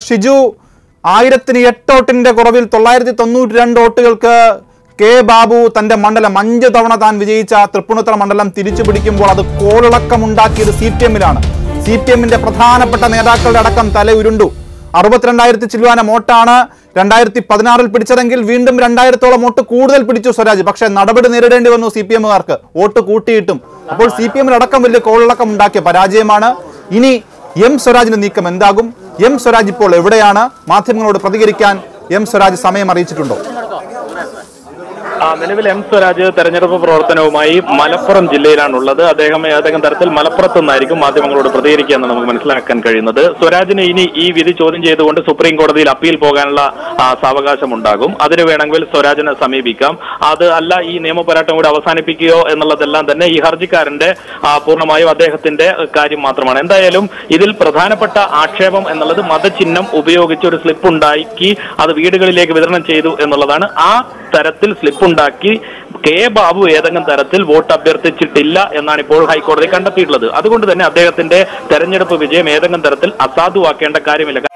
ഷിജു ആയിരത്തിന് എട്ട് വോട്ടിന്റെ കുറവിൽ തൊള്ളായിരത്തി തൊണ്ണൂറ്റി രണ്ട് വോട്ടുകൾക്ക് കെ ബാബു തന്റെ മണ്ഡലം അഞ്ച് തവണ താൻ വിജയിച്ച തൃപ്പൂണിത്തുറ മണ്ഡലം തിരിച്ചു പിടിക്കുമ്പോൾ അത് കോളിളക്കമുണ്ടാക്കിയത് സി പി എമ്മിലാണ് സി പി എമ്മിന്റെ പ്രധാനപ്പെട്ട നേതാക്കളുടെ അടക്കം തല ഉരുണ്ടു അറുപത്തിരണ്ടായിരത്തി ചില്ലുവാന വോട്ടാണ് രണ്ടായിരത്തി പതിനാറിൽ പിടിച്ചതെങ്കിൽ വീണ്ടും രണ്ടായിരത്തോളം വോട്ട് കൂടുതൽ പിടിച്ചു സ്വരാജ് പക്ഷേ നടപടി നേരിടേണ്ടി വന്നു സി പി എമ്മുകാർക്ക് വോട്ട് കൂട്ടിയിട്ടും അപ്പോൾ സി പി എമ്മിൽ അടക്കം വലിയ കോളിളക്കം ഉണ്ടാക്കിയ പരാജയമാണ് ഇനി എം സ്വരാജിന്റെ നീക്കം എന്താകും എം സ്വരാജ് ഇപ്പോൾ എവിടെയാണ് മാധ്യമങ്ങളോട് പ്രതികരിക്കാൻ എം സ്വരാജ് സമയം അറിയിച്ചിട്ടുണ്ടോ ആ, നിലവിൽ എം സ്വരാജ് തെരഞ്ഞെടുപ്പ് പ്രവർത്തനവുമായി മലപ്പുറം ജില്ലയിലാണുള്ളത് അദ്ദേഹം ഏതെങ്കിലും തരത്തിൽ മലപ്പുറത്ത് നിന്നായിരിക്കും മാധ്യമങ്ങളോട് പ്രതികരിക്കുക എന്ന് നമുക്ക് മനസ്സിലാക്കാൻ കഴിയുന്നത് സ്വരാജിന് ഇനി ഈ വിധി ചോദ്യം ചെയ്തുകൊണ്ട് സുപ്രീം കോടതിയിൽ അപ്പീൽ പോകാനുള്ള ആ, സാവകാശം ഉണ്ടാകും അതിന് വേണമെങ്കിൽ സ്വരാജിനെ സമീപിക്കാം അത് അല്ല ഈ നിയമപോരാട്ടം കൂടി അവസാനിപ്പിക്കുകയോ എന്നുള്ളതെല്ലാം തന്നെ ഈ ഹർജിക്കാരന്റെ ആ, പൂർണ്ണമായും അദ്ദേഹത്തിന്റെ കാര്യം മാത്രമാണ് എന്തായാലും ഇതിൽ പ്രധാനപ്പെട്ട ആക്ഷേപം എന്നുള്ളത് മതചിഹ്നം ഉപയോഗിച്ച് ഒരു സ്ലിപ്പ് ഉണ്ടാക്കി അത് വീടുകളിലേക്ക് വിതരണം ചെയ്തു എന്നുള്ളതാണ് ആ തരത്തിൽ സ്ലിപ്പ് ഉണ്ടാക്കി കെ ബാബു ഏതെങ്കിലും തരത്തിൽ വോട്ട് അഭ്യർത്ഥിച്ചിട്ടില്ല എന്നാണ് ഇപ്പോൾ ഹൈക്കോടതി കണ്ടെത്തിയിട്ടുള്ളത് അതുകൊണ്ട് തന്നെ അദ്ദേഹത്തിന്റെ തെരഞ്ഞെടുപ്പ് വിജയം ഏതെങ്കിലും തരത്തിൽ അസാധുവാക്കേണ്ട കാര്യമില്ല